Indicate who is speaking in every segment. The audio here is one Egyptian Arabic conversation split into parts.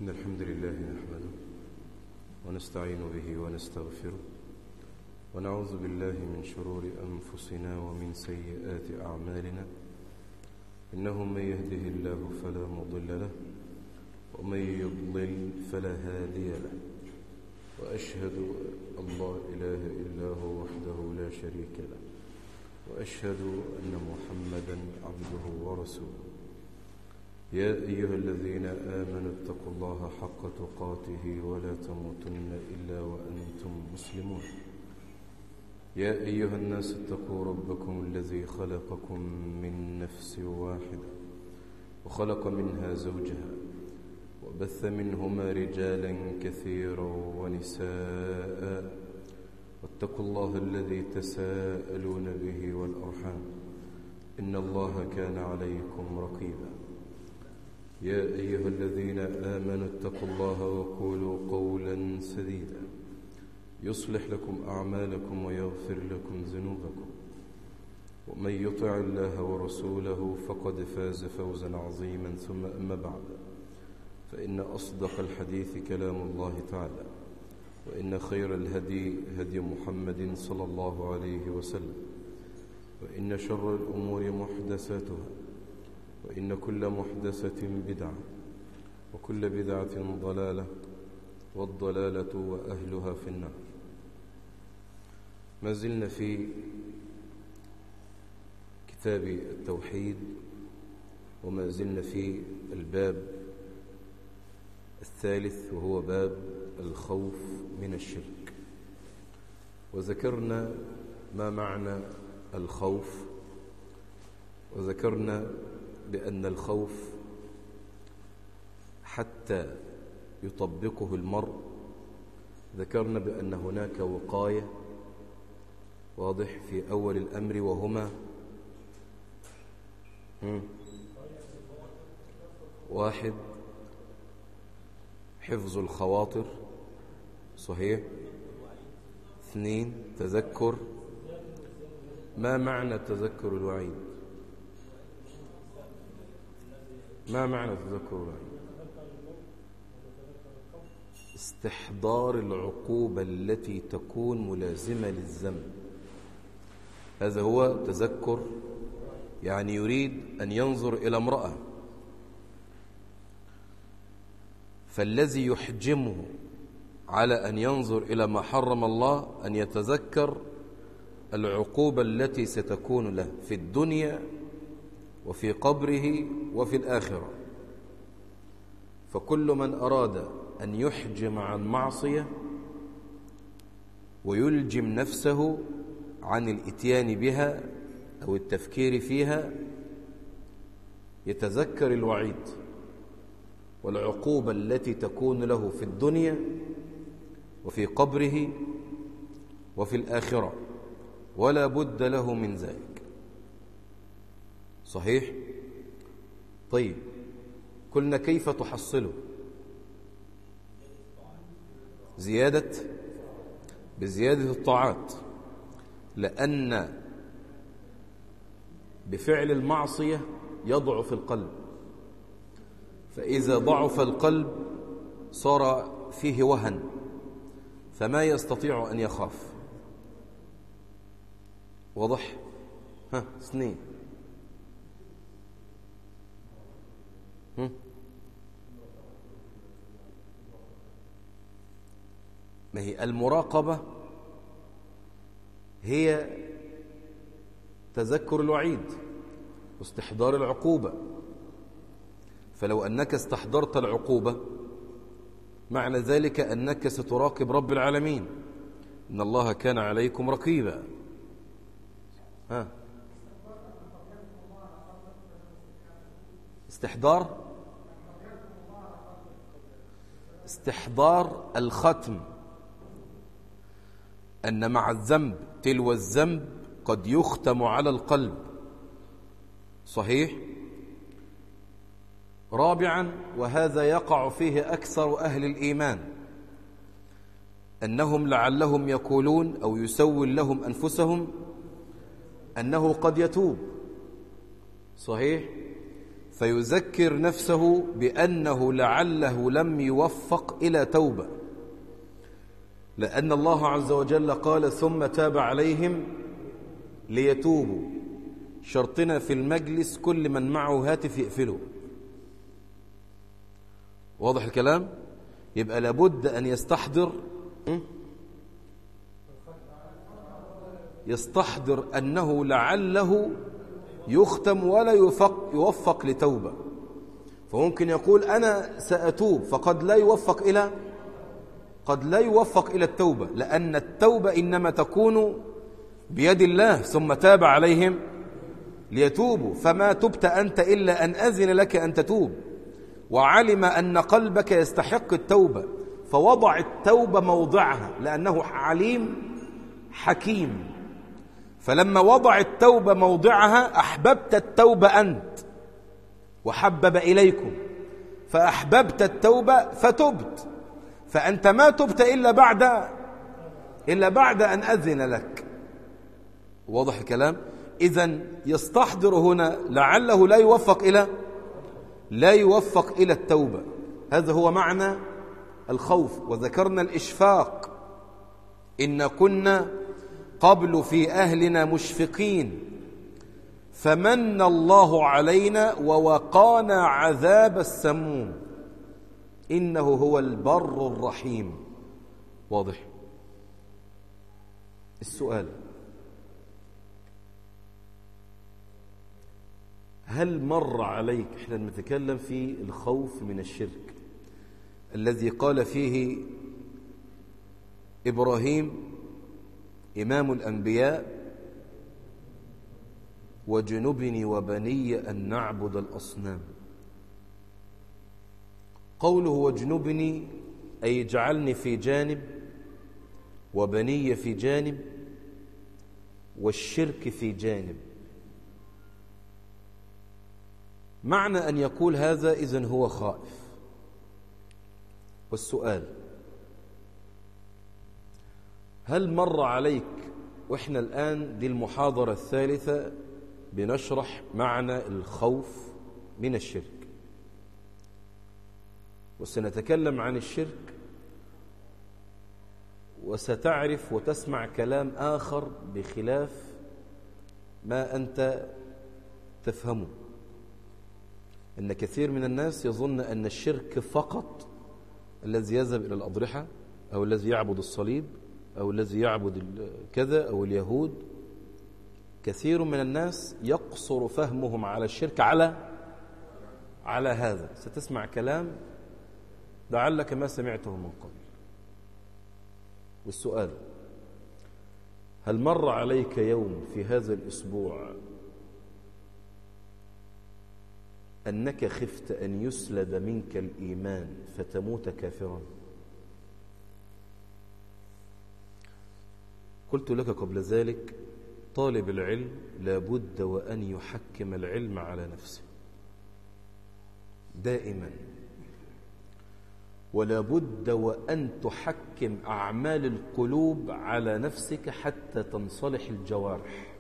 Speaker 1: إن الحمد لله نحمده ونستعين به ونستغفره ونعوذ بالله من شرور أنفسنا ومن سيئات أعمالنا إنه من يهده الله فلا مضل له ومن يضلل فلا هادي له وأشهد أن لا إله إلا هو وحده لا شريك له وأشهد أن محمدا عبده ورسوله يا أيها الذين آمنوا اتقوا الله حق تقاته ولا تموتن إلا وأنتم مسلمون يا أيها الناس اتقوا ربكم الذي خلقكم من نفس واحدة وخلق منها زوجها وبث منهما رجالا كثيرا ونساء واتقوا الله الذي تساءلون به والأرحام إن الله كان عليكم رقيبا يا أيها الذين آمنوا اتقوا الله وقولوا قولا سديدا يصلح لكم أعمالكم ويغفر لكم ذنوبكم ومن يطع الله ورسوله فقد فاز فوزا عظيما ثم أما بعد فإن أصدق الحديث كلام الله تعالى وإن خير الهدي هدي محمد صلى الله عليه وسلم وإن شر الأمور محدثاتها وإن كل محدثة بدعة وكل بدعة ضلالة والضلالة وأهلها في النار ما زلنا في كتاب التوحيد وما زلنا في الباب الثالث وهو باب الخوف من الشرك وذكرنا ما معنى الخوف وذكرنا بأن الخوف حتى يطبقه المرء ذكرنا بأن هناك وقاية واضح في أول الأمر وهما واحد حفظ الخواطر صحيح اثنين تذكر ما معنى تذكر الوعيد ما معنى تذكر الوعيد استحضار العقوبة التي تكون ملازمة للذنب هذا هو تذكر يعني يريد أن ينظر إلى امرأة فالذي يحجمه على أن ينظر إلى ما حرم الله أن يتذكر العقوبة التي ستكون له في الدنيا وفي قبره وفي الآخرة فكل من أراد أن يحجم عن معصية ويلجم نفسه عن الاتيان بها أو التفكير فيها يتذكر الوعيد والعقوبة التي تكون له في الدنيا وفي قبره وفي الآخرة ولا بد له من ذلك صحيح طيب قلنا كيف تحصله زيادة بزيادة الطاعات لأن بفعل المعصية يضعف القلب فإذا ضعف القلب صار فيه وهن فما يستطيع أن يخاف واضح ها اثنين ما هي المراقبة هي تذكر الوعيد واستحضار العقوبة فلو أنك استحضرت العقوبة معنى ذلك أنك ستراقب رب العالمين إن الله كان عليكم رقيبا ها استحضار استحضار الختم أن مع الذنب تلو الذنب قد يختم على القلب صحيح رابعا وهذا يقع فيه أكثر أهل الإيمان أنهم لعلهم يقولون أو يسول لهم أنفسهم أنه قد يتوب صحيح فيذكر نفسه بأنه لعله لم يوفق إلى توبة لأن الله عز وجل قال ثم تاب عليهم ليتوبوا شرطنا في المجلس كل من معه هاتف يقفله واضح الكلام يبقى لابد أن يستحضر يستحضر أنه لعله يختم ولا يوفق, يوفق لتوبة فممكن يقول أنا سأتوب فقد لا يوفق إلى قد لا يوفق إلى التوبة لأن التوبة إنما تكون بيد الله ثم تاب عليهم ليتوبوا فما تبت أنت إلا أن أذن لك أن تتوب وعلم أن قلبك يستحق التوبة فوضع التوبة موضعها لأنه عليم حكيم فلما وضع التوبة موضعها أحببت التوبة أنت وحبب إليكم فأحببت التوبة فتبت فأنت ما تبت إلا بعد إلا بعد أن أذن لك واضح الكلام إذا يستحضر هنا لعله لا يوفق إلى لا يوفق إلى التوبة هذا هو معنى الخوف وذكرنا الإشفاق إن كنا قبل في أهلنا مشفقين فمن الله علينا ووقانا عذاب السموم إنه هو البر الرحيم واضح السؤال هل مر عليك احنا نتكلم في الخوف من الشرك الذي قال فيه إبراهيم إمام الأنبياء وجنبني وبني أن نعبد الأصنام قوله واجنبني أي اجعلني في جانب وبني في جانب والشرك في جانب معنى أن يقول هذا إذن هو خائف والسؤال هل مر عليك وإحنا الآن دي المحاضرة الثالثة بنشرح معنى الخوف من الشرك وسنتكلم عن الشرك وستعرف وتسمع كلام آخر بخلاف ما أنت تفهمه أن كثير من الناس يظن أن الشرك فقط الذي يذهب إلى الأضرحة أو الذي يعبد الصليب أو الذي يعبد كذا أو اليهود كثير من الناس يقصر فهمهم على الشرك على على هذا ستسمع كلام لعلك ما سمعته من قبل والسؤال هل مر عليك يوم في هذا الأسبوع أنك خفت أن يسلب منك الإيمان فتموت كافرا قلت لك قبل ذلك طالب العلم لابد وأن يحكم العلم على نفسه دائما ولا بد وأن تحكم أعمال القلوب على نفسك حتى تنصلح الجوارح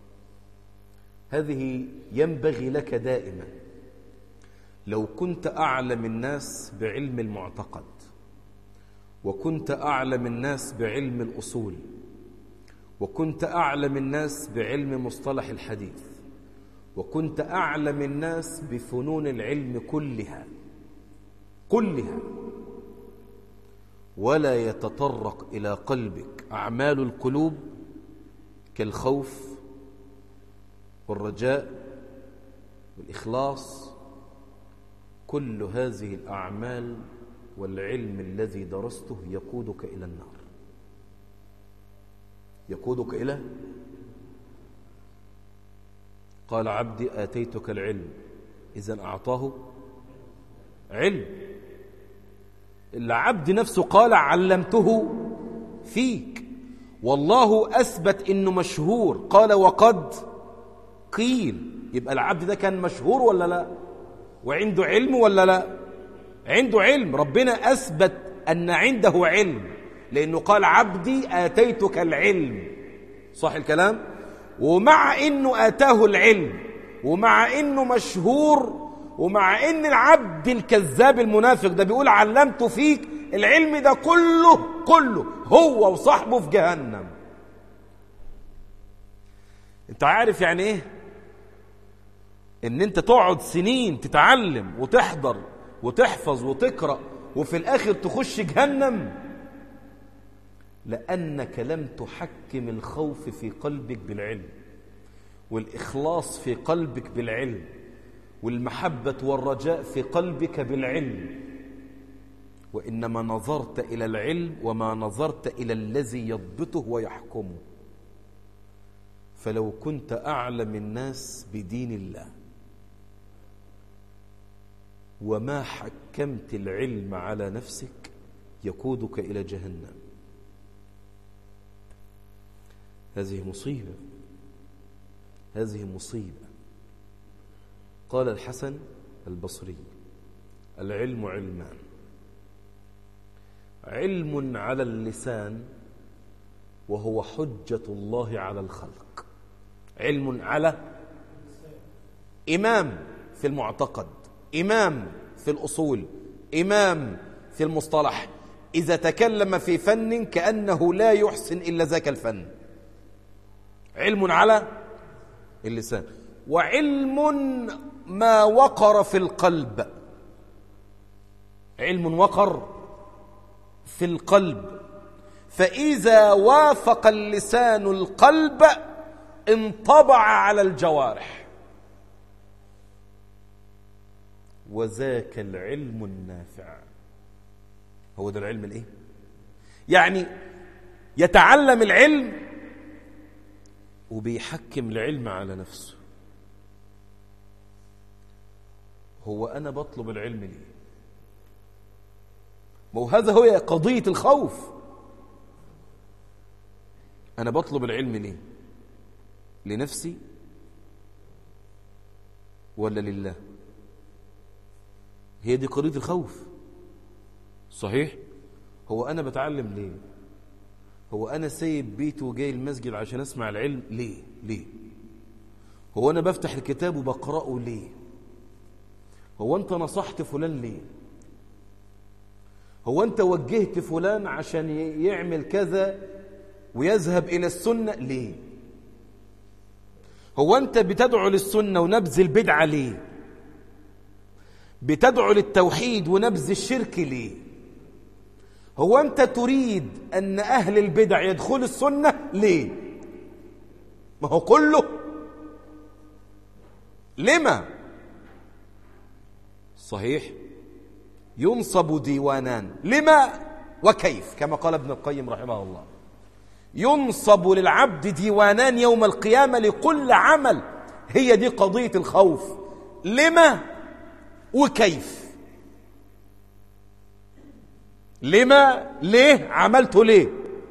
Speaker 1: هذه ينبغي لك دائما لو كنت أعلم الناس بعلم المعتقد وكنت أعلم الناس بعلم الأصول وكنت أعلم الناس بعلم مصطلح الحديث وكنت أعلم الناس بفنون العلم كلها كلها ولا يتطرق إلى قلبك أعمال القلوب كالخوف والرجاء والإخلاص كل هذه الأعمال والعلم الذي درسته يقودك إلى النار يقودك إلى قال عبدي آتيتك العلم إذا أعطاه علم العبد نفسه قال علمته فيك والله أثبت إنه مشهور قال وقد قيل يبقى العبد ده كان مشهور ولا لا وعنده علم ولا لا عنده علم ربنا أثبت أن عنده علم لأنه قال عبدي آتيتك العلم صح الكلام ومع أنه آتاه العلم ومع أنه مشهور ومع ان العبد الكذاب المنافق ده بيقول علمت فيك العلم ده كله كله هو وصاحبه في جهنم انت عارف يعني ايه ان انت تقعد سنين تتعلم وتحضر وتحفظ وتقرأ وفي الاخر تخش جهنم لأنك لم تحكم الخوف في قلبك بالعلم والإخلاص في قلبك بالعلم والمحبة والرجاء في قلبك بالعلم وإنما نظرت إلى العلم وما نظرت إلى الذي يضبطه ويحكمه فلو كنت أعلم الناس بدين الله وما حكمت العلم على نفسك يقودك إلى جهنم هذه مصيبة هذه مصيبة قال الحسن البصري العلم علمان علم على اللسان وهو حجة الله على الخلق علم على إمام في المعتقد إمام في الأصول إمام في المصطلح إذا تكلم في فن كأنه لا يحسن إلا ذاك الفن علم على اللسان وعلم ما وقر في القلب علم وقر في القلب فإذا وافق اللسان القلب انطبع على الجوارح وذاك العلم النافع هو ده العلم الايه يعني يتعلم العلم وبيحكم العلم على نفسه هو أنا بطلب العلم ليه وهذا هو قضية الخوف أنا بطلب العلم ليه لنفسي ولا لله هي دي قضية الخوف صحيح هو أنا بتعلم ليه هو أنا سايب بيتي وجاي المسجد عشان أسمع العلم ليه ليه هو أنا بفتح الكتاب وبقرأه ليه هو أنت نصحت فلان ليه هو أنت وجهت فلان عشان يعمل كذا ويذهب إلى السنة ليه هو أنت بتدعو للسنة ونبذ البدعة ليه بتدعو للتوحيد ونبذ الشرك ليه هو أنت تريد أن أهل البدع يدخل السنة ليه ما هو كله لما صحيح ينصب ديوانان لما وكيف كما قال ابن القيم رحمه الله ينصب للعبد ديوانان يوم القيامة لكل عمل هي دي قضية الخوف لما وكيف لما ليه عملته ليه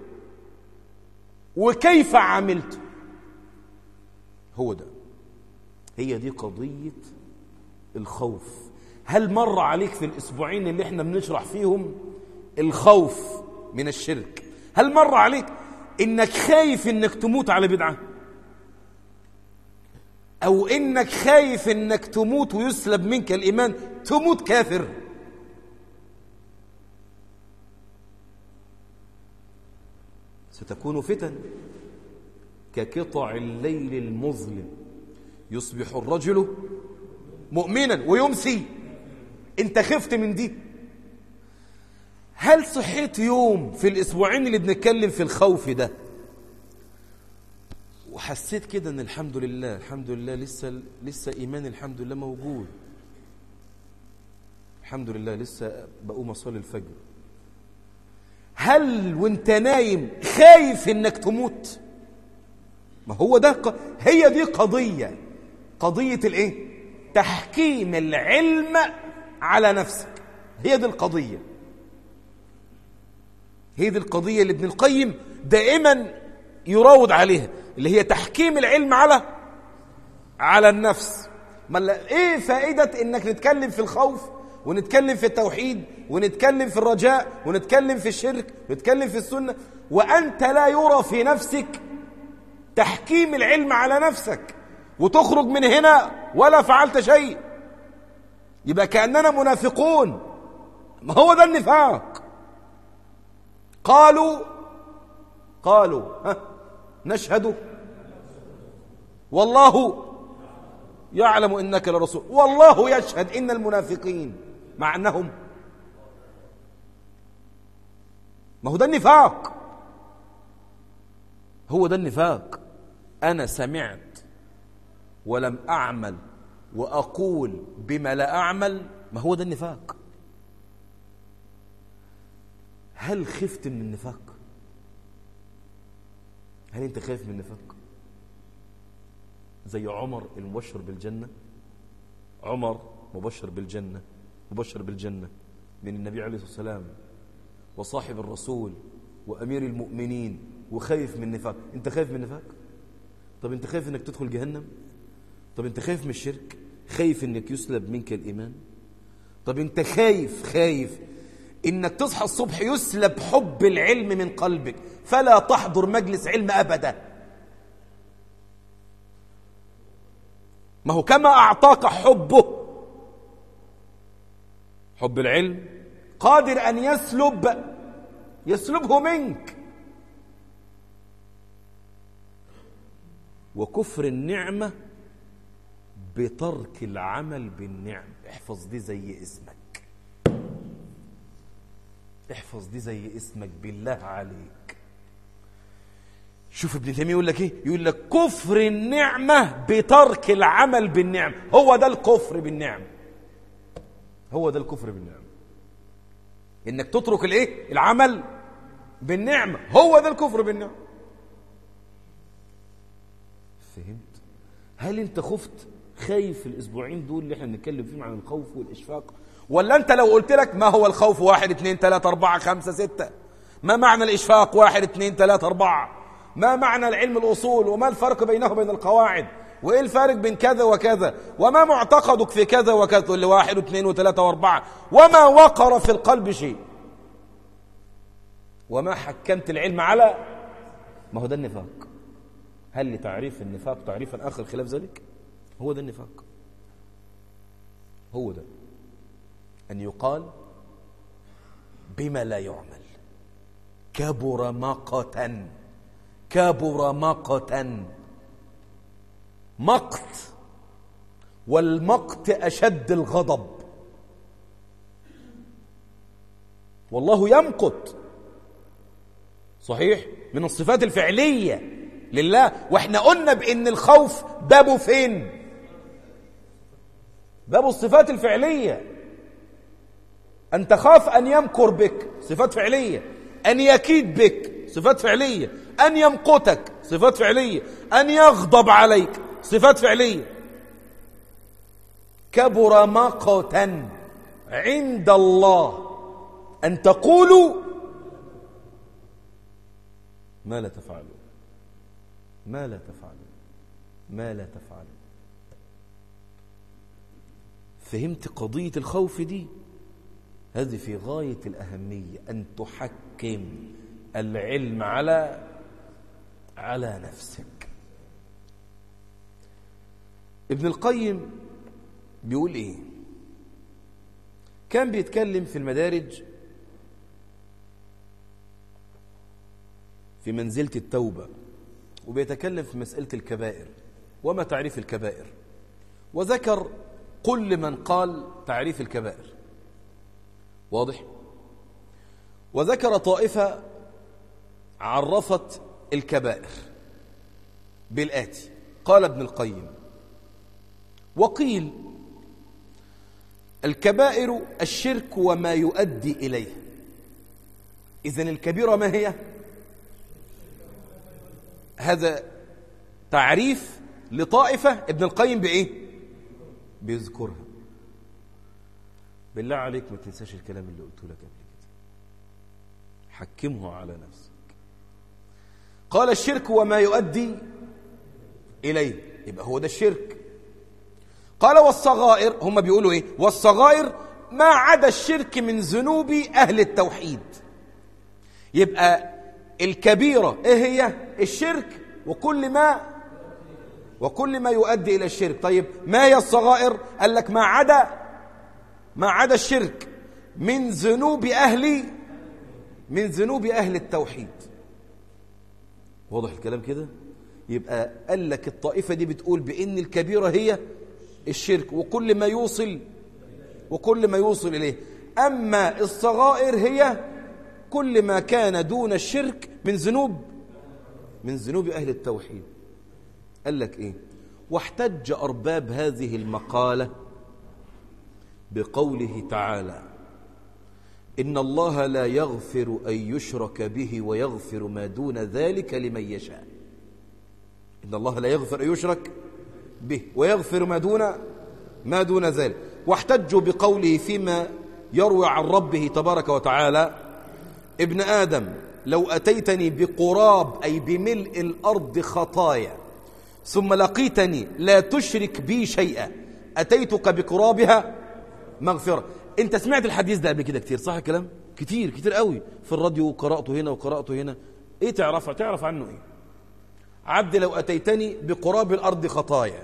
Speaker 1: وكيف عملته هو ده هي دي قضية الخوف هل مر عليك في الأسبوعين اللي احنا بنشرح فيهم الخوف من الشرك هل مر عليك انك خايف انك تموت على بدعة او انك خايف انك تموت ويسلب منك الايمان تموت كافر ستكون فتن كقطع الليل المظلم يصبح الرجل مؤمنا ويمسي انت خفت من دي هل صحيت يوم في الاسبوعين اللي بنتكلم في الخوف ده وحسيت كده ان الحمد لله الحمد لله لسه لسه ايمان الحمد لله موجود الحمد لله لسه بقوم اصلي الفجر هل وانت نايم خايف انك تموت ما هو ده ق... هي دي قضية قضية الايه تحكيم العلم على نفسك هي دي القضية هي دي القضية اللي ابن القيم دائما يراود عليها اللي هي تحكيم العلم على على النفس ما ايه فائدة انك نتكلم في الخوف ونتكلم في التوحيد ونتكلم في الرجاء ونتكلم في الشرك ونتكلم في السنة وأنت لا يرى في نفسك تحكيم العلم على نفسك وتخرج من هنا ولا فعلت شيء يبقى كأننا منافقون ما هو ده النفاق قالوا قالوا ها نشهد والله يعلم انك لرسول والله يشهد ان المنافقين مع انهم ما هو ده النفاق هو ده النفاق انا سمعت ولم اعمل واقول بما لا اعمل ما هو ده النفاق هل خفت من النفاق هل انت خايف من النفاق زي عمر المبشر بالجنة عمر مبشر بالجنة مبشر بالجنة من النبي عليه الصلاة والسلام وصاحب الرسول وأمير المؤمنين وخايف من النفاق انت خايف من النفاق طب انت خايف انك تدخل جهنم طب انت خايف من الشرك خايف انك يسلب منك الإيمان طب انت خايف خايف انك تصحى الصبح يسلب حب العلم من قلبك فلا تحضر مجلس علم أبدا ما هو كما أعطاك حبه حب العلم قادر أن يسلب يسلبه منك وكفر النعمة بترك العمل بالنعم احفظ دي زي اسمك احفظ دي زي اسمك بالله عليك شوف ابن تيميه يقول لك ايه يقول لك كفر النعمه بترك العمل بالنعم هو ده الكفر بالنعم هو ده الكفر بالنعم انك تترك الايه العمل بالنعمه هو ده الكفر بالنعم فهمت هل انت خفت خايف الاسبوعين دول اللي احنا بنتكلم فيهم عن الخوف والاشفاق ولا انت لو قلت لك ما هو الخوف واحد اثنين ثلاثة أربعة خمسة ستة ما معنى الإشفاق واحد اثنين ثلاثة أربعة ما معنى العلم الأصول وما الفرق بينه وبين القواعد وإيه الفارق بين كذا وكذا وما معتقدك في كذا وكذا تقول لي واحد واثنين وثلاثة وأربعة وما وقر في القلب شيء وما حكمت العلم على ما هو ده النفاق هل لتعريف النفاق تعريفا آخر خلاف ذلك هو ده النفاق هو ده أن يقال بما لا يعمل كبر مقتا كبر مقتا مقت والمقت أشد الغضب والله يمقت صحيح من الصفات الفعلية لله واحنا قلنا بأن الخوف بابه فين باب الصفات الفعلية أن تخاف أن يمكر بك صفات فعلية أن يكيد بك صفات فعلية أن يمقتك صفات فعلية أن يغضب عليك صفات فعلية كبر مقتا عند الله أن تقولوا ما لا تفعلون ما لا تفعلون ما لا تفعلون فهمت قضية الخوف دي هذه في غاية الأهمية أن تحكم العلم على على نفسك ابن القيم بيقول ايه كان بيتكلم في المدارج في منزلة التوبة وبيتكلم في مسألة الكبائر وما تعريف الكبائر وذكر كل من قال تعريف الكبائر واضح وذكر طائفة عرفت الكبائر بالآتي قال ابن القيم وقيل الكبائر الشرك وما يؤدي إليه إذن الكبيرة ما هي هذا تعريف لطائفة ابن القيم بإيه بيذكرها بالله عليك ما تنساش الكلام اللي قلته لك قبل كده حكمه على نفسك قال الشرك وما يؤدي إليه يبقى هو ده الشرك قال والصغائر هم بيقولوا ايه والصغائر ما عدا الشرك من ذنوب أهل التوحيد يبقى الكبيرة ايه هي الشرك وكل ما وكل ما يؤدي إلى الشرك طيب ما هي الصغائر قال لك ما عدا ما عدا الشرك من ذنوب أهل من ذنوب أهل التوحيد واضح الكلام كده يبقى قال لك الطائفة دي بتقول بإن الكبيرة هي الشرك وكل ما يوصل وكل ما يوصل إليه أما الصغائر هي كل ما كان دون الشرك من ذنوب من ذنوب أهل التوحيد قال لك إيه واحتج أرباب هذه المقالة بقوله تعالى إن الله لا يغفر أن يشرك به ويغفر ما دون ذلك لمن يشاء إن الله لا يغفر أن يشرك به ويغفر ما دون ما دون ذلك واحتجوا بقوله فيما يروي عن ربه تبارك وتعالى ابن آدم لو أتيتني بقراب أي بملء الأرض خطايا ثم لقيتني لا تشرك بي شيئا أتيتك بقرابها مغفرة أنت سمعت الحديث ده قبل كده كتير صح الكلام كتير كتير قوي في الراديو وقرأته هنا وقرأته هنا إيه تعرفه تعرف عنه إيه عبد لو أتيتني بقراب الأرض خطايا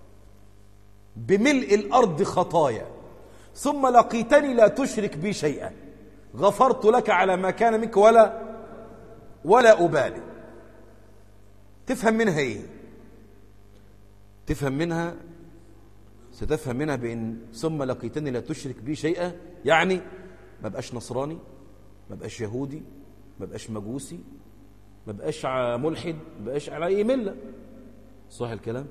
Speaker 1: بملء الأرض خطايا ثم لقيتني لا تشرك بي شيئا غفرت لك على ما كان منك ولا ولا أبالي تفهم منها إيه تفهم منها ستفهم منها بأن ثم لقيتني لا تشرك بي شيئا يعني ما بقاش نصراني ما بقاش يهودي ما بقاش مجوسي ما بقاش ملحد ما بقاش على أي ملة صح الكلام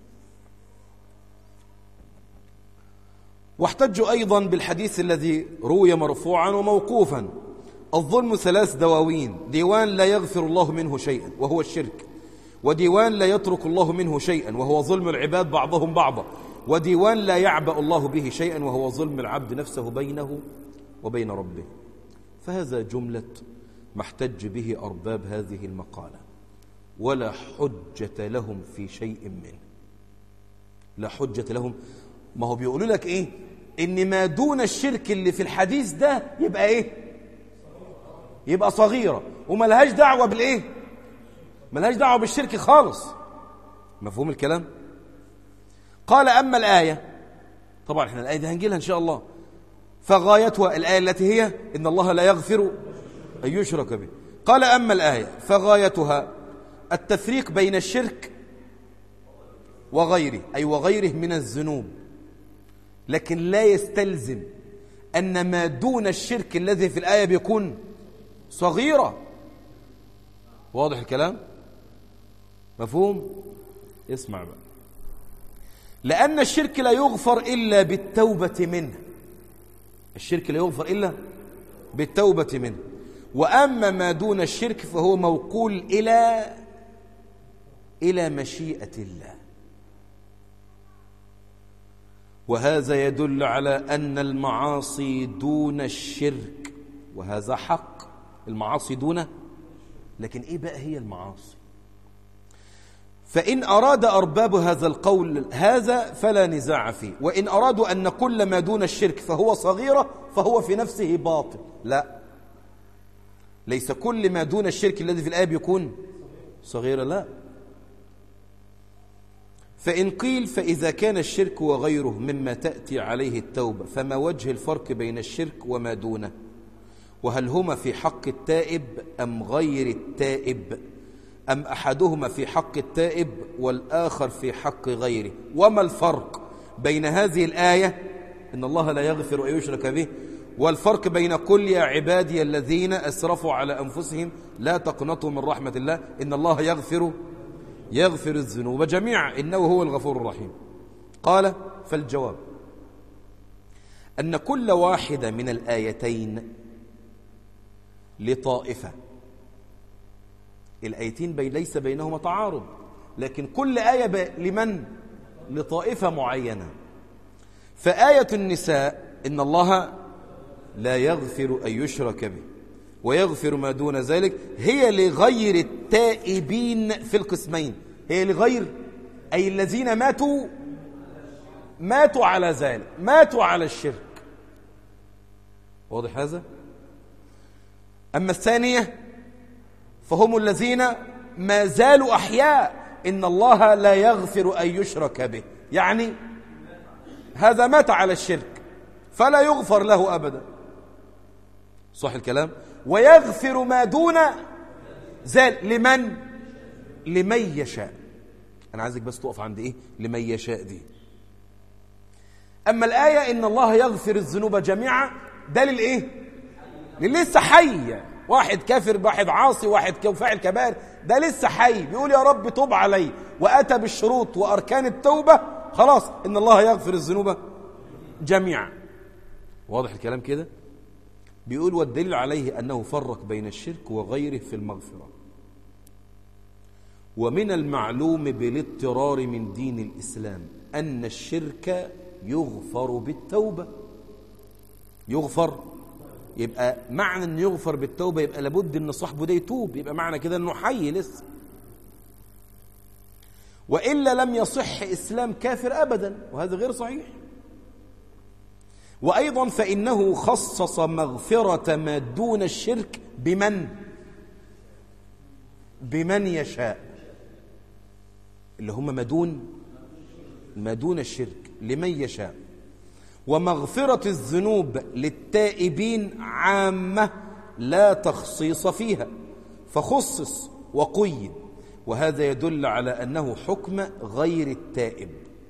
Speaker 1: واحتجوا أيضا بالحديث الذي روي مرفوعا وموقوفا الظلم ثلاث دواوين ديوان لا يغفر الله منه شيئا وهو الشرك وديوان لا يترك الله منه شيئا وهو ظلم العباد بعضهم بعضا وديوان لا يعبأ الله به شيئا وهو ظلم العبد نفسه بينه وبين ربه فهذا جملة ما احتج به أرباب هذه المقالة ولا حجة لهم في شيء منه لا حجة لهم ما هو بيقولوا لك ايه ان ما دون الشرك اللي في الحديث ده يبقى ايه يبقى صغيرة وملهاش دعوة بالايه ملهاش دعوة بالشرك خالص مفهوم الكلام قال أما الآية طبعا احنا الآية دي هنجيلها إن شاء الله فغايتها الآية التي هي إن الله لا يغفر أن يشرك به قال أما الآية فغايتها التفريق بين الشرك وغيره أي وغيره من الذنوب لكن لا يستلزم أن ما دون الشرك الذي في الآية بيكون صغيرة واضح الكلام مفهوم اسمع بقى لأن الشرك لا يغفر إلا بالتوبة منه الشرك لا يغفر إلا بالتوبة منه وأما ما دون الشرك فهو موكول إلى إلى مشيئة الله وهذا يدل على أن المعاصي دون الشرك وهذا حق المعاصي دون لكن إيه بقى هي المعاصي فإن أراد أرباب هذا القول هذا فلا نزاع فيه وإن أرادوا أن كل ما دون الشرك فهو صغيرة فهو في نفسه باطل لا ليس كل ما دون الشرك الذي في الآية يكون صغيرة لا فإن قيل فإذا كان الشرك وغيره مما تأتي عليه التوبة فما وجه الفرق بين الشرك وما دونه وهل هما في حق التائب أم غير التائب أم أحدهما في حق التائب والآخر في حق غيره وما الفرق بين هذه الآية إن الله لا يغفر أن يشرك به والفرق بين كل يا عبادي الذين أسرفوا على أنفسهم لا تقنطوا من رحمة الله إن الله يغفر يغفر الذنوب جميعا إنه هو الغفور الرحيم قال فالجواب أن كل واحدة من الآيتين لطائفة الآيتين بي ليس بينهما تعارض لكن كل آية لمن؟ لطائفة معينة فآية النساء إن الله لا يغفر أن يشرك به ويغفر ما دون ذلك هي لغير التائبين في القسمين هي لغير أي الذين ماتوا ماتوا على ذلك ماتوا على الشرك واضح هذا أما الثانية فهم الذين ما زالوا أحياء إن الله لا يغفر أن يشرك به يعني هذا مات على الشرك فلا يغفر له أبدا صح الكلام ويغفر ما دون ذلك لمن لمن يشاء أنا عايزك بس تقف عند إيه لمن يشاء دي أما الآية إن الله يغفر الذنوب جميعا ده للإيه اللي لسه حي واحد كافر واحد عاصي واحد فاعل كبائر ده لسه حي بيقول يا رب توب علي وأتى بالشروط وأركان التوبة خلاص إن الله يغفر الذنوب جميعا واضح الكلام كده بيقول والدليل عليه أنه فرق بين الشرك وغيره في المغفرة ومن المعلوم بالاضطرار من دين الإسلام أن الشرك يغفر بالتوبة يغفر يبقى معنى أن يغفر بالتوبة يبقى لابد أن صاحبه ده يتوب يبقى معنى كده أنه حي لسه وإلا لم يصح إسلام كافر أبدا وهذا غير صحيح وأيضا فإنه خصص مغفرة ما دون الشرك بمن بمن يشاء اللي هم ما دون ما دون الشرك لمن يشاء ومغفرة الذنوب للتائبين عامة لا تخصيص فيها فخصص وقيد وهذا يدل على أنه حكم غير التائب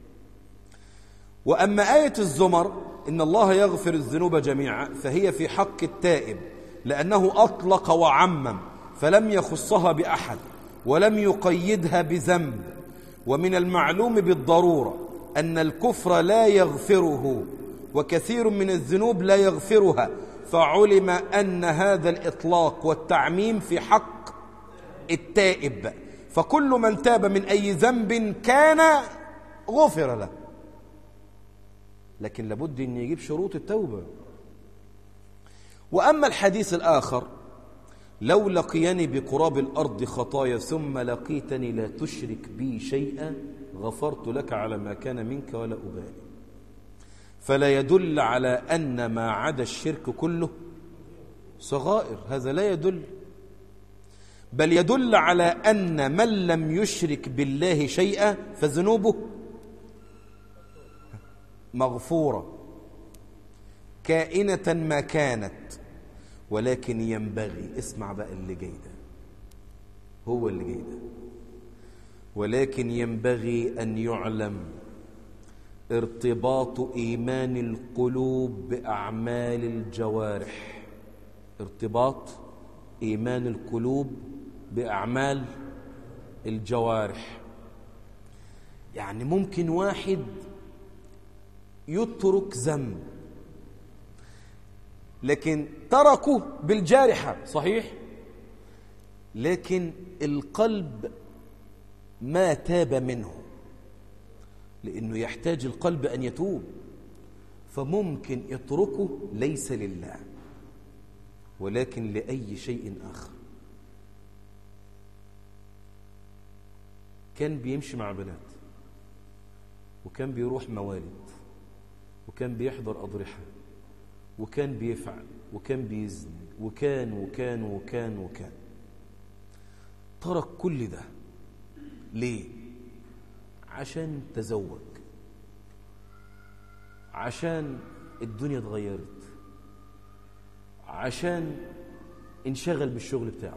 Speaker 1: وأما آية الزمر إن الله يغفر الذنوب جميعا فهي في حق التائب لأنه أطلق وعمم فلم يخصها بأحد ولم يقيدها بذنب ومن المعلوم بالضرورة أن الكفر لا يغفره وكثير من الذنوب لا يغفرها فعلم أن هذا الإطلاق والتعميم في حق التائب فكل من تاب من أي ذنب كان غفر له لكن لابد أن يجيب شروط التوبة وأما الحديث الآخر لو لقيني بقراب الأرض خطايا ثم لقيتني لا تشرك بي شيئا غفرت لك على ما كان منك ولا أبالي فلا يدل على أن ما عدا الشرك كله صغائر هذا لا يدل بل يدل على أن من لم يشرك بالله شيئا فذنوبه مغفورة كائنة ما كانت ولكن ينبغي اسمع بقى اللي جاي ده هو اللي جاي ده ولكن ينبغي أن يعلم ارتباط إيمان القلوب بأعمال الجوارح ارتباط إيمان القلوب بأعمال الجوارح يعني ممكن واحد يترك ذنب لكن تركه بالجارحة صحيح لكن القلب ما تاب منه لأنه يحتاج القلب أن يتوب فممكن يتركه ليس لله ولكن لأي شيء آخر كان بيمشي مع بنات وكان بيروح موالد وكان بيحضر أضرحة وكان بيفعل وكان بيزني وكان وكان وكان وكان ترك كل ده ليه عشان تزوج عشان الدنيا اتغيرت عشان انشغل بالشغل بتاعه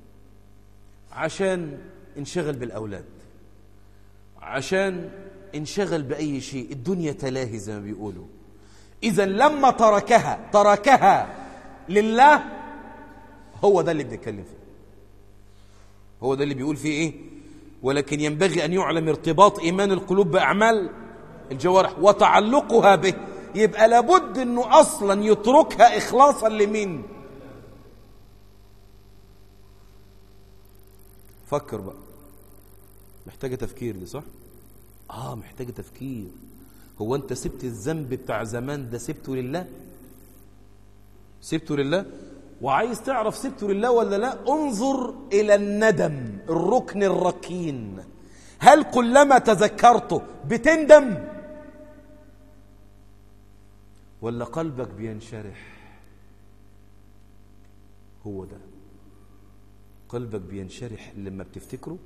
Speaker 1: عشان انشغل بالأولاد عشان انشغل بأي شيء الدنيا تلاهي زي ما بيقولوا إذا لما تركها تركها لله هو ده اللي بنتكلم فيه هو ده اللي بيقول فيه إيه ولكن ينبغي أن يعلم ارتباط إيمان القلوب بأعمال الجوارح وتعلقها به يبقى لابد أنه أصلا يتركها إخلاصا لمين فكر بقى محتاجة تفكير دي صح؟ آه محتاجة تفكير هو أنت سبت الذنب بتاع زمان ده سبته لله؟ سبته لله؟ وعايز تعرف سبته لله ولا لا انظر إلى الندم الركن الركين هل كلما تذكرته بتندم ولا قلبك بينشرح هو ده قلبك بينشرح لما بتفتكره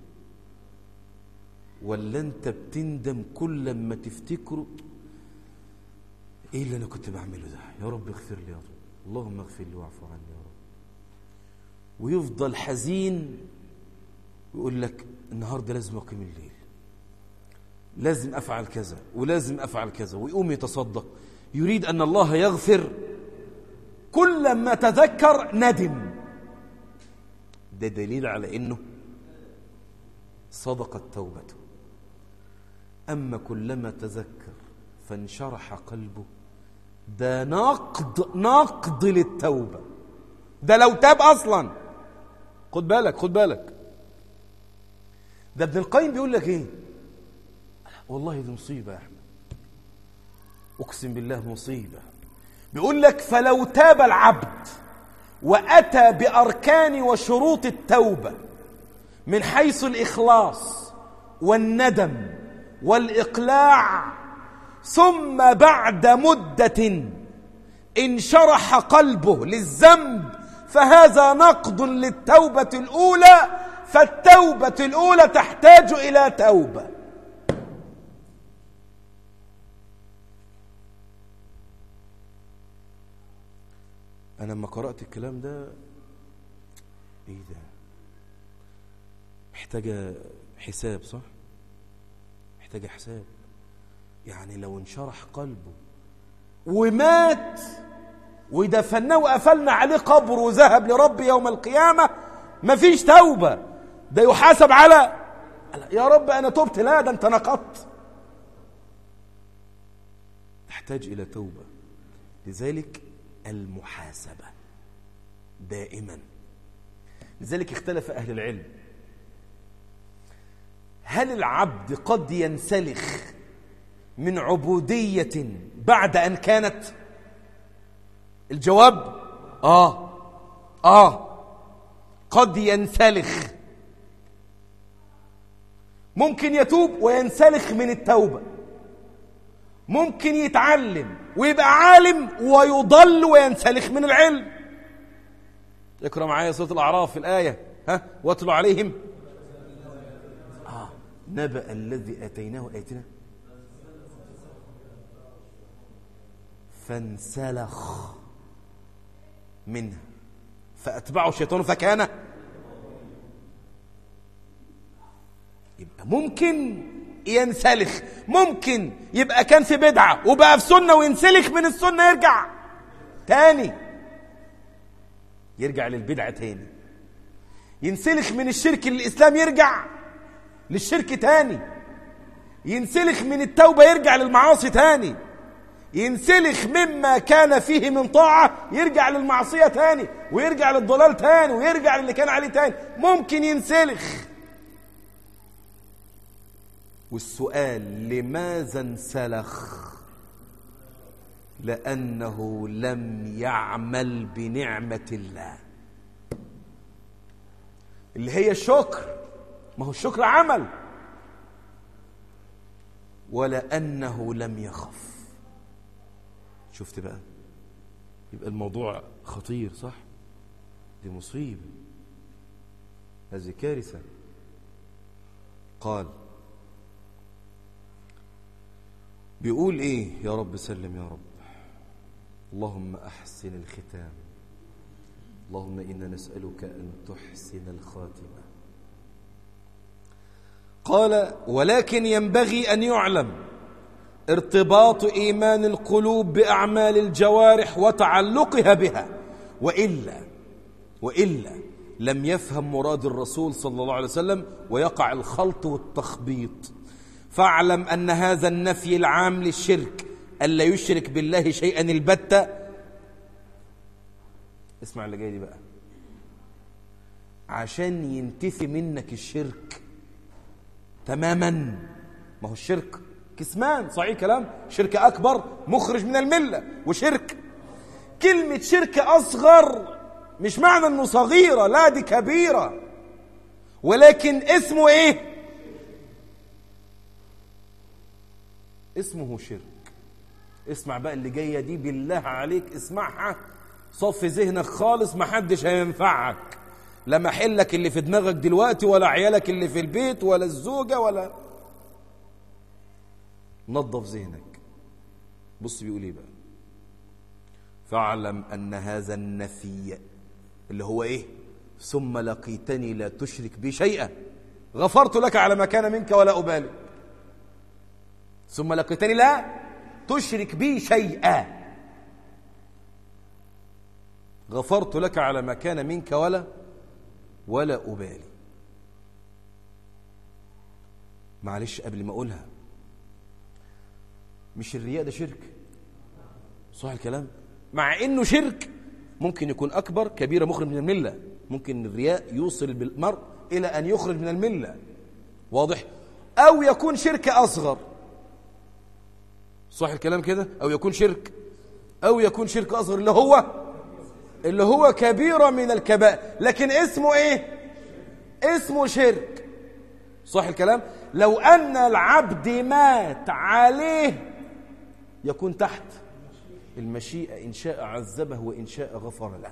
Speaker 1: ولا انت بتندم كل ما تفتكره ايه اللي انا كنت بعمله ده يا رب اغفر لي يا رب اللهم اغفر لي واعف عني يا رب ويفضل حزين ويقول لك النهارده لازم اقيم الليل لازم افعل كذا ولازم افعل كذا ويقوم يتصدق يريد ان الله يغفر كل ما تذكر ندم ده دليل على انه صدقت توبته اما كلما تذكر فانشرح قلبه ده نقد نقد للتوبه ده لو تاب اصلا خد بالك خد بالك ده ابن القيم بيقول لك ايه والله دي مصيبه يا احمد اقسم بالله مصيبه بيقول لك فلو تاب العبد واتى باركان وشروط التوبه من حيث الاخلاص والندم والاقلاع ثم بعد مده انشرح قلبه للذنب فهذا نقد للتوبه الاولى فالتوبه الاولى تحتاج الى توبه انا لما قرات الكلام ده ايه ده محتاجه حساب صح محتاجه حساب يعني لو انشرح قلبه ومات ودفناه وقفلنا عليه قبر وذهب لرب يوم القيامه مفيش توبه ده يحاسب على يا رب انا تبت لا ده انت نقضت تحتاج الى توبه لذلك المحاسبة دائما لذلك اختلف أهل العلم هل العبد قد ينسلخ من عبودية بعد أن كانت الجواب آه آه قد ينسلخ ممكن يتوب وينسلخ من التوبة ممكن يتعلم ويبقى عالم ويضل وينسلخ من العلم اقرا معايا سوره الاعراف في الايه ها واتلو عليهم آه. نبأ الذي اتيناه ايتنا فانسلخ منها فاتبعه الشيطان فكان يبقى ممكن ينسلخ ممكن يبقى كان في بدعة وبقى في سنة وينسلخ من السنة يرجع تاني يرجع للبدعة تاني ينسلخ من الشرك للإسلام يرجع للشرك تاني ينسلخ من التوبة يرجع للمعاصي تاني ينسلخ مما كان فيه من طاعة يرجع للمعصية تاني ويرجع للضلال تاني ويرجع للي كان عليه تاني ممكن ينسلخ والسؤال لماذا انسلخ لأنه لم يعمل بنعمة الله اللي هي الشكر ما هو الشكر عمل ولأنه لم يخف شفت بقى يبقى الموضوع خطير صح دي مصيبة هذه كارثة قال بيقول ايه يا رب سلم يا رب اللهم احسن الختام اللهم انا نسالك ان تحسن الخاتمه قال ولكن ينبغي ان يعلم ارتباط ايمان القلوب باعمال الجوارح وتعلقها بها والا والا لم يفهم مراد الرسول صلى الله عليه وسلم ويقع الخلط والتخبيط فاعلم أن هذا النفي العام للشرك ألا يشرك بالله شيئا البتة اسمع اللي جاي دي بقى عشان ينتفي منك الشرك تماما ما هو الشرك كسمان صحيح كلام شرك أكبر مخرج من الملة وشرك كلمة شرك أصغر مش معنى أنه صغيرة لا دي كبيرة ولكن اسمه إيه اسمه شرك اسمع بقى اللي جاية دي بالله عليك اسمعها صفي ذهنك خالص ما حدش هينفعك لا محلك اللي في دماغك دلوقتي ولا عيالك اللي في البيت ولا الزوجة ولا نظف ذهنك بص بيقول ايه بقى فاعلم أن هذا النفي اللي هو إيه ثم لقيتني لا تشرك بي شيئا غفرت لك على ما كان منك ولا أبالي ثم لقيتني لا تشرك بي شيئا غفرت لك على ما كان منك ولا ولا أبالي معلش قبل ما أقولها مش الرياء ده شرك صح الكلام مع انه شرك ممكن يكون اكبر كبيره مخرج من المله ممكن الرياء يوصل بالمرء الى ان يخرج من المله واضح او يكون شرك اصغر صح الكلام كده او يكون شرك او يكون شرك اصغر اللي هو اللي هو كبيره من الكبائر لكن اسمه ايه اسمه شرك صح الكلام لو ان العبد مات عليه يكون تحت المشيئة إن شاء عذبه وإن شاء غفر له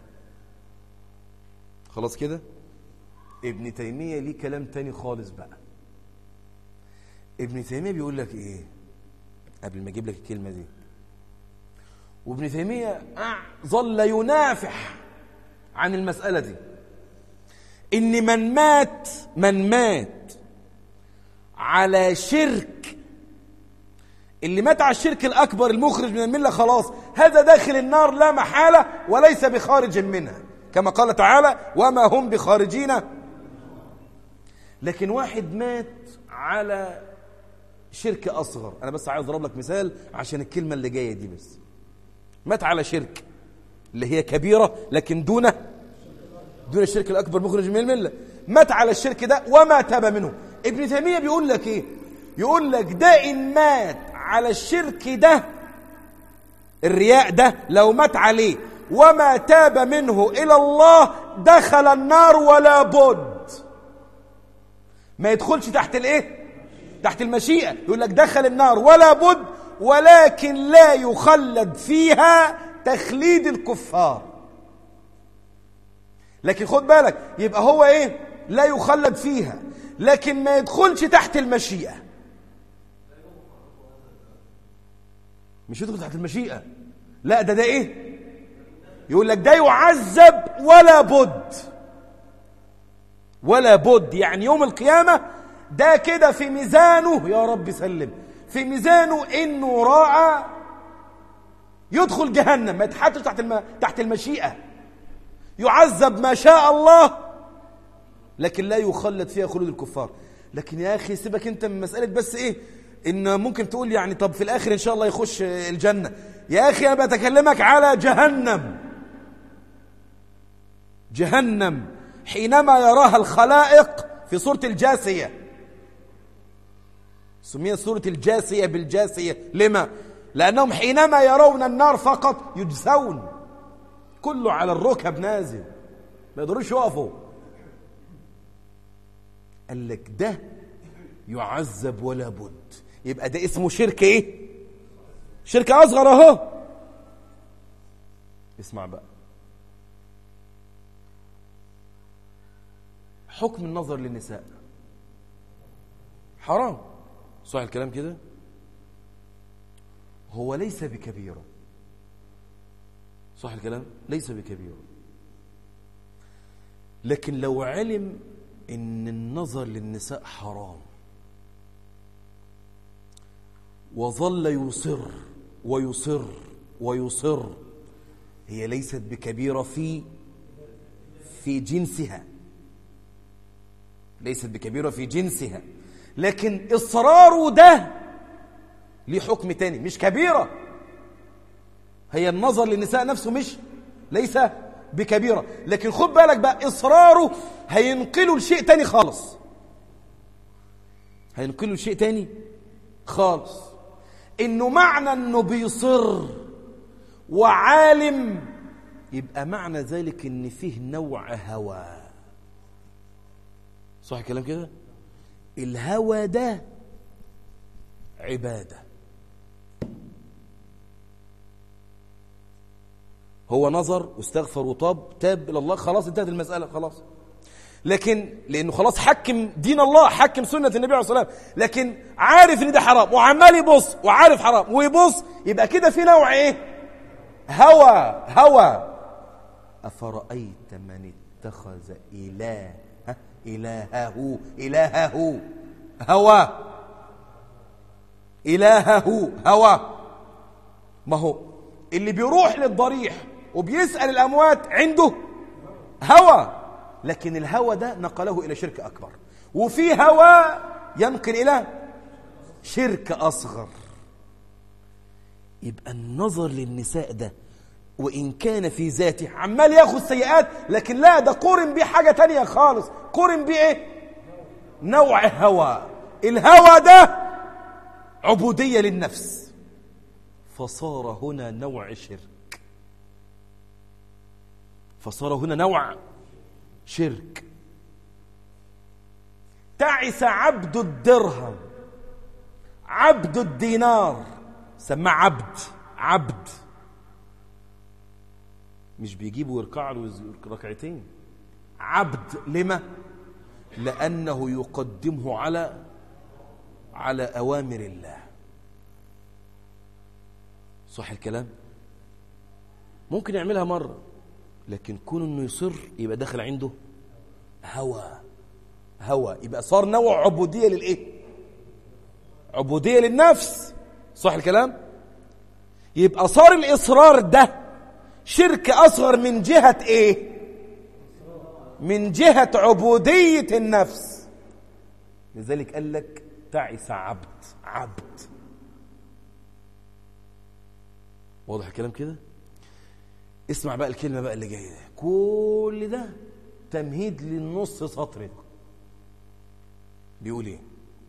Speaker 1: خلاص كده ابن تيمية ليه كلام تاني خالص بقى ابن تيمية بيقول لك إيه قبل ما أجيب لك الكلمة دي وابن تيمية ظل ينافح عن المسألة دي إن من مات من مات على شرك اللي مات على الشرك الأكبر المخرج من الملة خلاص هذا داخل النار لا محالة وليس بخارج منها كما قال تعالى وما هم بخارجين لكن واحد مات على شرك أصغر أنا بس عايز أضرب لك مثال عشان الكلمة اللي جاية دي بس مات على شرك اللي هي كبيرة لكن دون دون الشرك الأكبر مخرج من الملة مات على الشرك ده وما تاب منه ابن تيمية بيقول لك إيه يقول لك ده إن مات على الشرك ده الرياء ده لو مات عليه وما تاب منه إلى الله دخل النار ولا بد ما يدخلش تحت الايه تحت المشيئة يقول لك دخل النار ولا بد ولكن لا يخلد فيها تخليد الكفار لكن خد بالك يبقى هو ايه لا يخلد فيها لكن ما يدخلش تحت المشيئة مش يدخل تحت المشيئة لا ده ده ايه يقول لك ده يعذب ولا بد ولا بد يعني يوم القيامة ده كده في ميزانه يا رب سلم في ميزانه انه راعى يدخل جهنم ما يتحطش تحت الم... تحت المشيئة يعذب ما شاء الله لكن لا يخلد فيها خلود الكفار لكن يا اخي سيبك انت من مسألة بس ايه ان ممكن تقول يعني طب في الاخر ان شاء الله يخش الجنة يا اخي انا بتكلمك على جهنم جهنم حينما يراها الخلائق في سورة الجاسية سميت سورة الجاسية بالجاسية لما؟ لأنهم حينما يرون النار فقط يجزون كله على الركب نازل ما يقدروش يقفوا قال لك ده يعذب ولا بد يبقى ده اسمه شرك ايه شرك اصغر اهو اسمع بقى حكم النظر للنساء حرام صح الكلام كده هو ليس بكبيرة صح الكلام ليس بكبيرة لكن لو علم ان النظر للنساء حرام وظل يصر ويصر ويصر هي ليست بكبيرة في في جنسها ليست بكبيرة في جنسها لكن إصراره ده ليه حكم تاني مش كبيرة هي النظر للنساء نفسه مش ليس بكبيرة لكن خد بالك بقى إصراره هينقله لشيء تاني خالص هينقله لشيء تاني خالص إنه معنى إنه بيصر وعالم يبقى معنى ذلك إن فيه نوع هوى صح الكلام كده الهوى ده عبادة هو نظر واستغفر وطاب تاب إلى الله خلاص انتهت المسألة خلاص لكن لأنه خلاص حكم دين الله حكم سنة النبي عليه الصلاة والسلام لكن عارف ان ده حرام وعمال يبص وعارف حرام ويبص يبقى كده في نوع ايه هوى هوى أفرأيت من اتخذ إله إلهه إلهه هوى إلهه هوى ما هو اللي بيروح للضريح وبيسأل الأموات عنده هوى لكن الهوى ده نقله إلى شرك أكبر وفي هوى ينقل إلى شرك أصغر يبقى النظر للنساء ده وإن كان في ذاته عمال ياخد سيئات لكن لا ده قرن بيه حاجة تانية خالص قرن بيه إيه؟ نوع هوى الهوى ده عبودية للنفس فصار هنا نوع شرك فصار هنا نوع شرك تعس عبد الدرهم عبد الدينار سماه عبد عبد مش بيجيبوا ويركعوا له ركعتين عبد لما لأنه يقدمه على على أوامر الله صح الكلام ممكن يعملها مرة لكن كون انه يصر يبقى داخل عنده هوى هوى يبقى صار نوع عبودية للايه عبودية للنفس صح الكلام يبقى صار الإصرار ده شرك أصغر من جهة إيه من جهة عبودية النفس لذلك قال لك تعس عبد عبد واضح الكلام كده اسمع بقى الكلمة بقى اللي جاية كل ده تمهيد للنص سطر ده بيقول ايه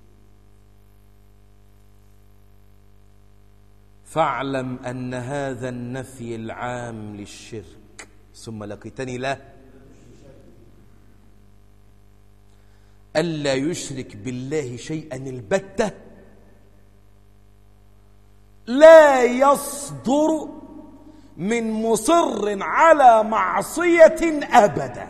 Speaker 1: فاعلم أن هذا النفي العام للشرك ثم لقيتني له ألا يشرك بالله شيئا البتة لا يصدر من مصر على معصية أبدا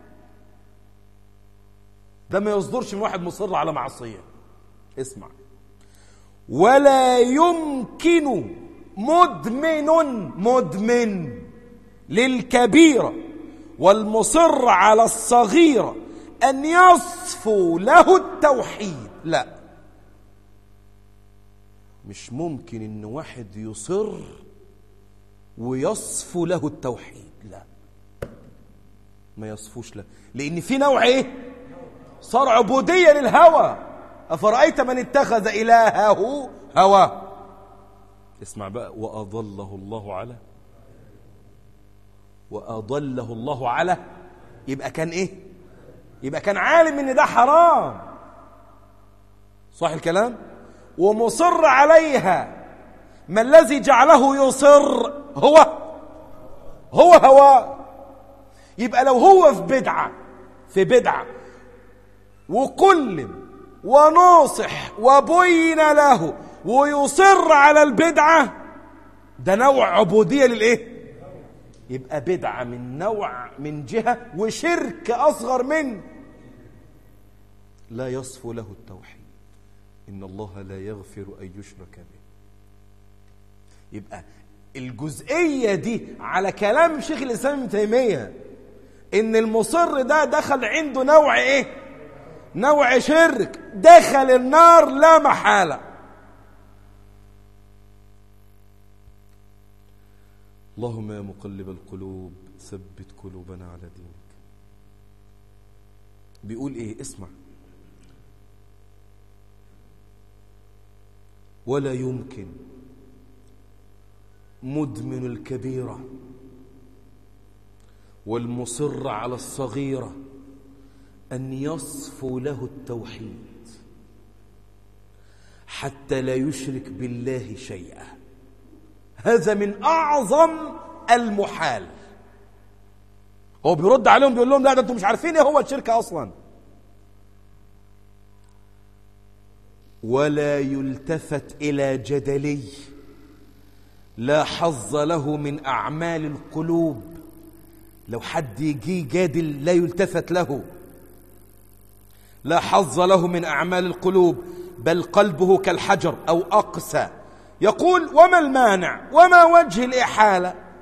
Speaker 1: ده ما يصدرش من واحد مصر على معصية اسمع ولا يمكن مدمن مدمن للكبيرة والمصر على الصغيرة أن يصفو له التوحيد لا مش ممكن ان واحد يصر ويصفو له التوحيد لا ما يصفوش له لان في نوع ايه صار عبودية للهوى أفرأيت من اتخذ إلهه هوى اسمع بقى وأضله الله على وأضله الله على يبقى كان إيه يبقى كان عالم إن ده حرام صح الكلام ومصر عليها ما الذي جعله يصر هو هو هو يبقى لو هو في بدعة في بدعة وكل وناصح وبين له ويصر على البدعة ده نوع عبودية للإيه يبقى بدعة من نوع من جهة وشرك أصغر من لا يصفو له التوحيد إن الله لا يغفر أن يشرك به يبقى الجزئية دي على كلام شيخ الإسلام ابن تيمية إن المصر ده دخل عنده نوع إيه نوع شرك دخل النار لا محالة اللهم يا مقلب القلوب ثبت قلوبنا على دينك بيقول ايه اسمع ولا يمكن مدمن الكبيرة والمصر على الصغيرة أن يصفو له التوحيد حتى لا يشرك بالله شيئا هذا من أعظم المحال هو بيرد عليهم بيقول لهم لا ده انتم مش عارفين ايه هو الشرك اصلا ولا يلتفت الى جدلي لا حظ له من اعمال القلوب لو حد يجي جادل لا يلتفت له لا حظ له من اعمال القلوب بل قلبه كالحجر او اقسى يقول وما المانع وما وجه الاحاله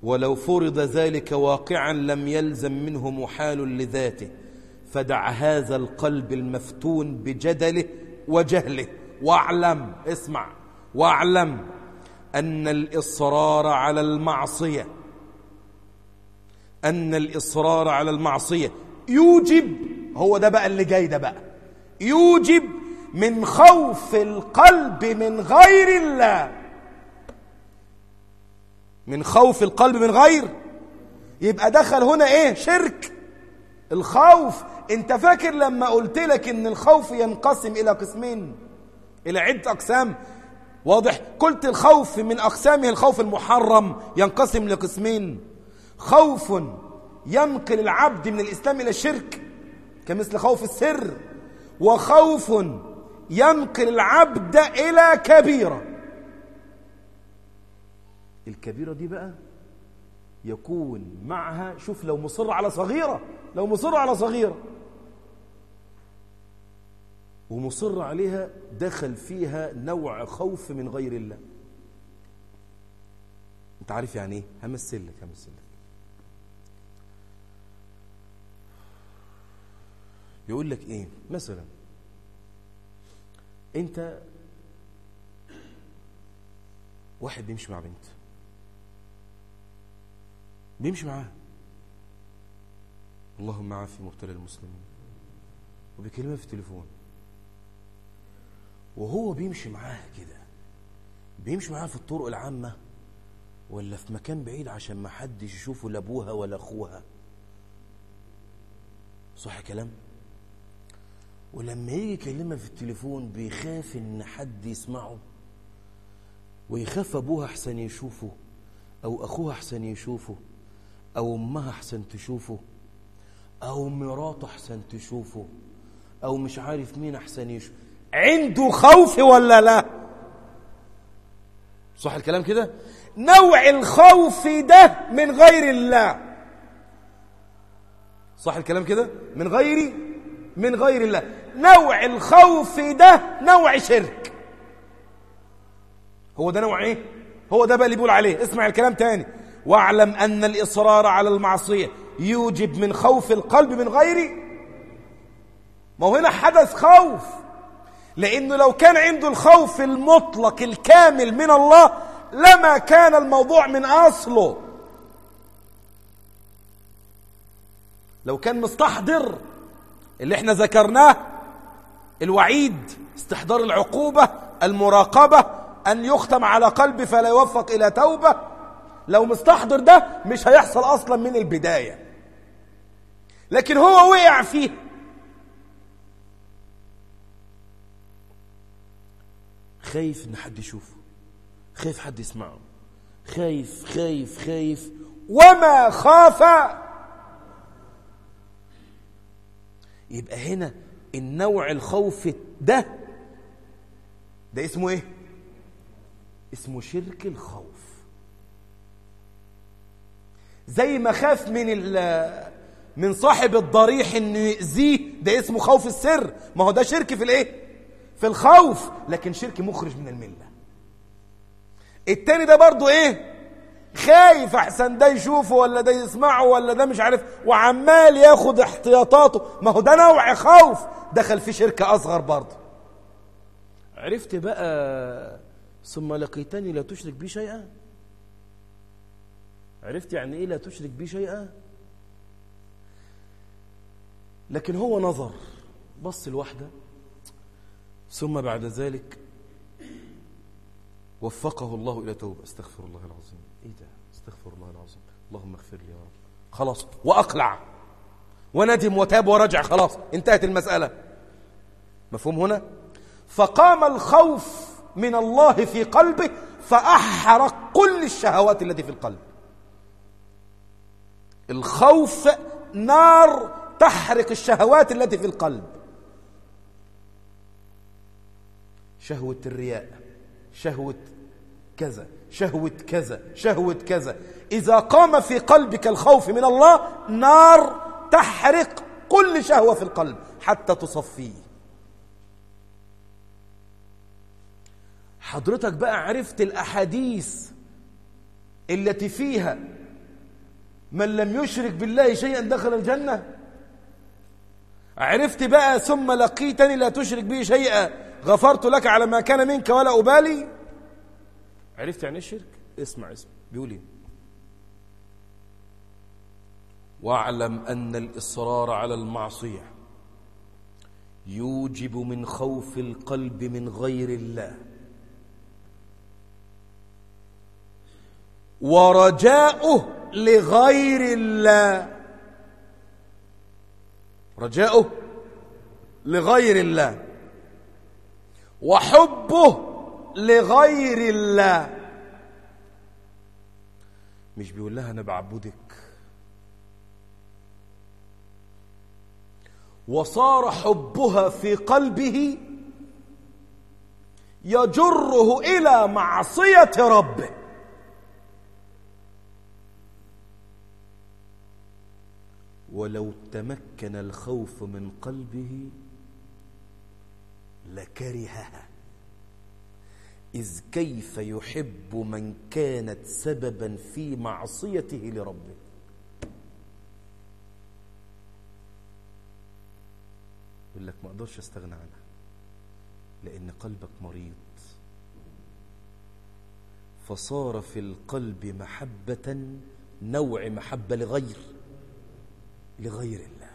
Speaker 1: ولو فرض ذلك واقعا لم يلزم منه محال لذاته فدع هذا القلب المفتون بجدله وجهله واعلم اسمع واعلم أن الإصرار على المعصية أن الإصرار على المعصية يوجب هو ده بقى اللي جاي ده بقى يوجب من خوف القلب من غير الله من خوف القلب من غير يبقى دخل هنا ايه شرك الخوف انت فاكر لما قلت لك ان الخوف ينقسم الى قسمين الى عدة اقسام واضح قلت الخوف من اقسامه الخوف المحرم ينقسم لقسمين خوف ينقل العبد من الاسلام الى الشرك كمثل خوف السر وخوف ينقل العبد الى كبيره الكبيرة دي بقى يكون معها شوف لو مصر على صغيرة لو مصر على صغيرة ومصر عليها دخل فيها نوع خوف من غير الله انت عارف يعني ايه همثل لك همثل لك يقول لك ايه مثلا انت واحد بيمشي مع بنت بيمشي معاه اللهم عافي مبتلى المسلمين وبيكلمها في التليفون وهو بيمشي معاها كده بيمشي معاها في الطرق العامة ولا في مكان بعيد عشان ما حدش يشوفه لا ابوها ولا اخوها صح كلام ولما يجي يكلمها في التليفون بيخاف ان حد يسمعه ويخاف ابوها احسن يشوفه او اخوها احسن يشوفه او امها احسن تشوفه او مراته احسن تشوفه او مش عارف مين احسن يشوفه عنده خوف ولا لا صح الكلام كده نوع الخوف ده من غير الله صح الكلام كده من غير من غير الله نوع الخوف ده نوع شرك هو ده نوع ايه هو ده بقى اللي بيقول عليه اسمع الكلام تاني واعلم أن الإصرار على المعصية يوجب من خوف القلب من غير ما هو هنا حدث خوف لأنه لو كان عنده الخوف المطلق الكامل من الله لما كان الموضوع من أصله لو كان مستحضر اللي احنا ذكرناه الوعيد استحضار العقوبة المراقبة أن يختم على قلبه فلا يوفق إلى توبة لو مستحضر ده مش هيحصل أصلا من البداية لكن هو وقع فيه خايف ان حد يشوفه خايف حد يسمعه خايف خايف خايف وما خاف يبقى هنا النوع الخوف ده ده اسمه ايه اسمه شرك الخوف زي ما خاف من من صاحب الضريح انه يأذيه ده اسمه خوف السر ما هو ده شرك في الايه في الخوف لكن شرك مخرج من المله التاني ده برضو ايه خايف احسن ده يشوفه ولا ده يسمعه ولا ده مش عارف وعمال ياخد احتياطاته ما هو ده نوع خوف دخل في شركة اصغر برضه عرفت بقى ثم لقيتني لا تشرك بي شيئا عرفت يعني ايه لا تشرك بي شيئا لكن هو نظر بص الواحدة ثم بعد ذلك وفقه الله إلى توبة استغفر الله العظيم إيه ده استغفر الله العظيم اللهم اغفر لي يا رب خلاص وأقلع وندم وتاب ورجع خلاص انتهت المسألة مفهوم هنا فقام الخوف من الله في قلبه فأحرق كل الشهوات التي في القلب الخوف نار تحرق الشهوات التي في القلب شهوة الرياء شهوة كذا شهوة كذا شهوة كذا إذا قام في قلبك الخوف من الله نار تحرق كل شهوة في القلب حتى تصفيه حضرتك بقى عرفت الأحاديث التي فيها
Speaker 2: من لم يشرك بالله شيئا دخل الجنة عرفت بقى ثم لقيتني لا تشرك بي شيئا غفرت لك على ما كان منك ولا أبالي عرفت يعني الشرك اسمع اسمع بيقول ايه
Speaker 1: واعلم أن الإصرار على المعصية يوجب من خوف القلب من غير الله
Speaker 2: ورجاؤه لغير الله رجاؤه لغير الله وحبه لغير الله مش بيقول لها انا بعبدك وصار حبها في قلبه يجره الى معصيه ربه
Speaker 1: ولو تمكن الخوف من قلبه لكرهها إذ كيف يحب من كانت سببا في معصيته لربه يقول لك ما اقدرش استغنى عنها لان قلبك مريض فصار في القلب محبه نوع محبه لغير لغير الله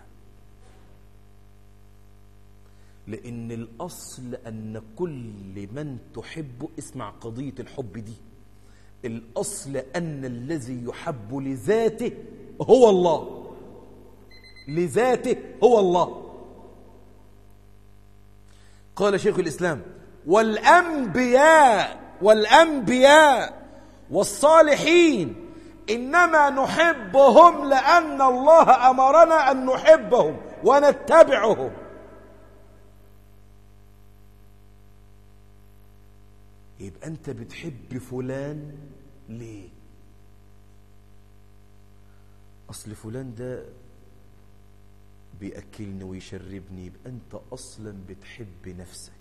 Speaker 1: لان الاصل ان كل من تحبه اسمع قضيه الحب دي الاصل ان الذي يحب لذاته هو الله لذاته هو الله قال شيخ الإسلام والأنبياء والأنبياء والصالحين إنما نحبهم لأن الله أمرنا أن نحبهم ونتبعهم يبقى أنت بتحب فلان ليه أصل فلان ده بيأكلني ويشربني يبقى أنت أصلا بتحب نفسك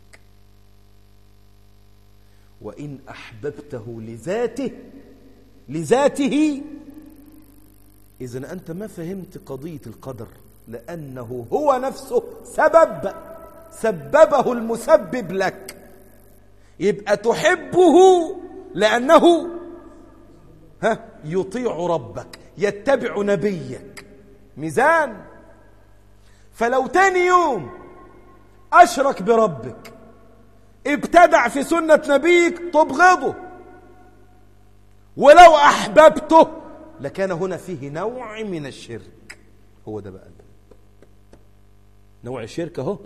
Speaker 1: وإن أحببته لذاته لذاته إذا أنت ما فهمت قضية القدر لأنه هو نفسه سبب سببه المسبب لك يبقى تحبه لأنه ها يطيع ربك يتبع نبيك ميزان فلو تاني يوم أشرك بربك ابتدع في سنة نبيك تبغضه ولو أحببته لكان هنا فيه نوع من الشرك هو ده بقى نوع شرك اهو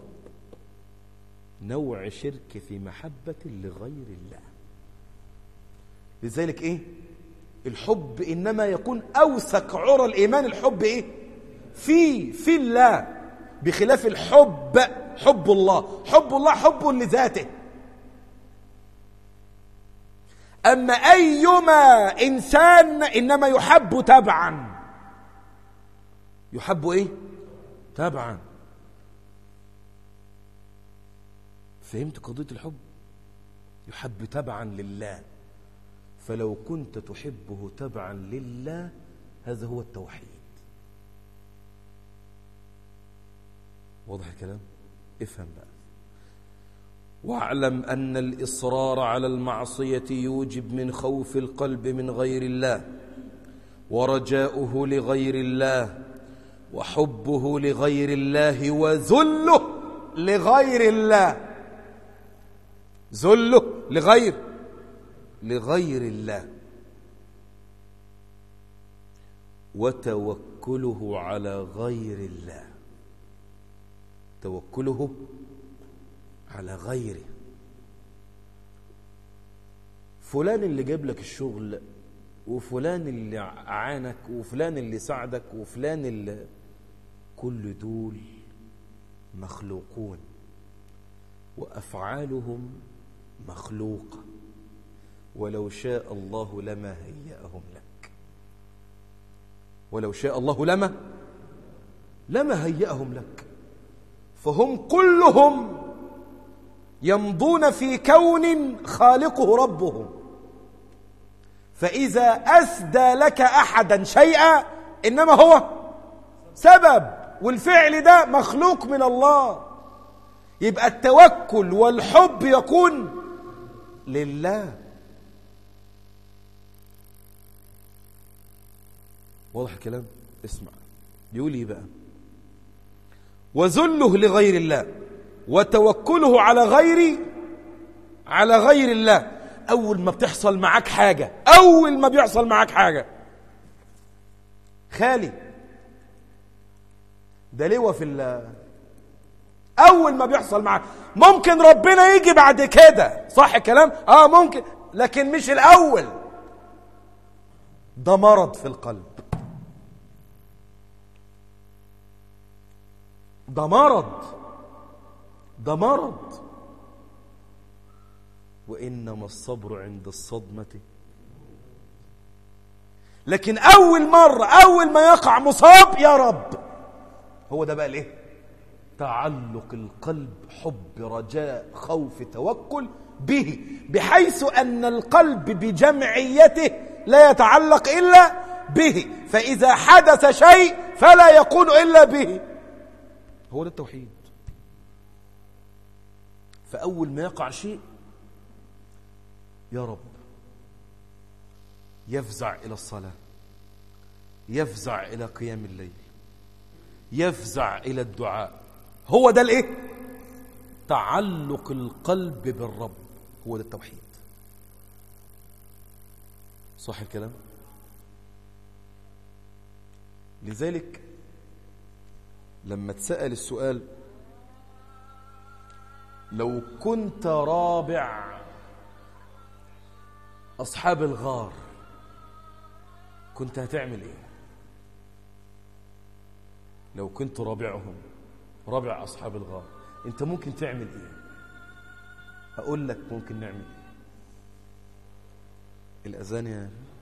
Speaker 1: نوع شرك في محبة لغير الله لذلك ايه الحب انما يكون اوثق عرى الايمان الحب ايه في في الله بخلاف الحب حب الله حب الله حب لذاته أما أيما إنسان إنما يحب تبعا يحب إيه تبعا فهمت قضية الحب يحب تبعا لله فلو كنت تحبه تبعا لله هذا هو التوحيد واضح الكلام افهم بقى واعلم أن الإصرار على المعصية يوجب من خوف القلب من غير الله ورجاؤه لغير الله وحبه لغير الله وذله لغير الله ذله لغير لغير الله وتوكله على غير الله توكله على غيره فلان اللي جاب لك الشغل وفلان اللي أعانك وفلان اللي ساعدك وفلان اللي كل دول مخلوقون وأفعالهم مخلوقة ولو شاء الله لما هيأهم لك ولو شاء الله لما لما هيأهم لك فهم كلهم يمضون في كون خالقه ربهم فإذا أسدى لك أحدا شيئا
Speaker 2: إنما هو سبب والفعل ده مخلوق من الله يبقى التوكل والحب يكون لله واضح الكلام اسمع بيقول ايه بقى وذله لغير الله وتوكله على غير على غير الله اول ما بتحصل معاك حاجه اول ما بيحصل معاك حاجه خالي ده لواء في ال اول ما بيحصل معاك ممكن ربنا يجي بعد كده صح الكلام اه ممكن لكن مش الاول ده مرض في القلب ده مرض ده مرض وانما الصبر عند الصدمه لكن اول مره اول ما يقع مصاب يا رب هو ده بقى الايه تعلق القلب حب رجاء خوف توكل به بحيث ان القلب بجمعيته لا يتعلق الا به فاذا حدث شيء فلا يكون الا به هو ده التوحيد فاول ما يقع شيء يا رب يفزع الى الصلاه يفزع الى قيام الليل يفزع الى الدعاء هو ده الايه تعلق القلب بالرب هو ده التوحيد صح الكلام لذلك لما تسأل السؤال لو كنت رابع أصحاب الغار كنت هتعمل إيه لو كنت رابعهم رابع أصحاب الغار أنت ممكن تعمل إيه أقول لك ممكن نعمل إيه الأذان يا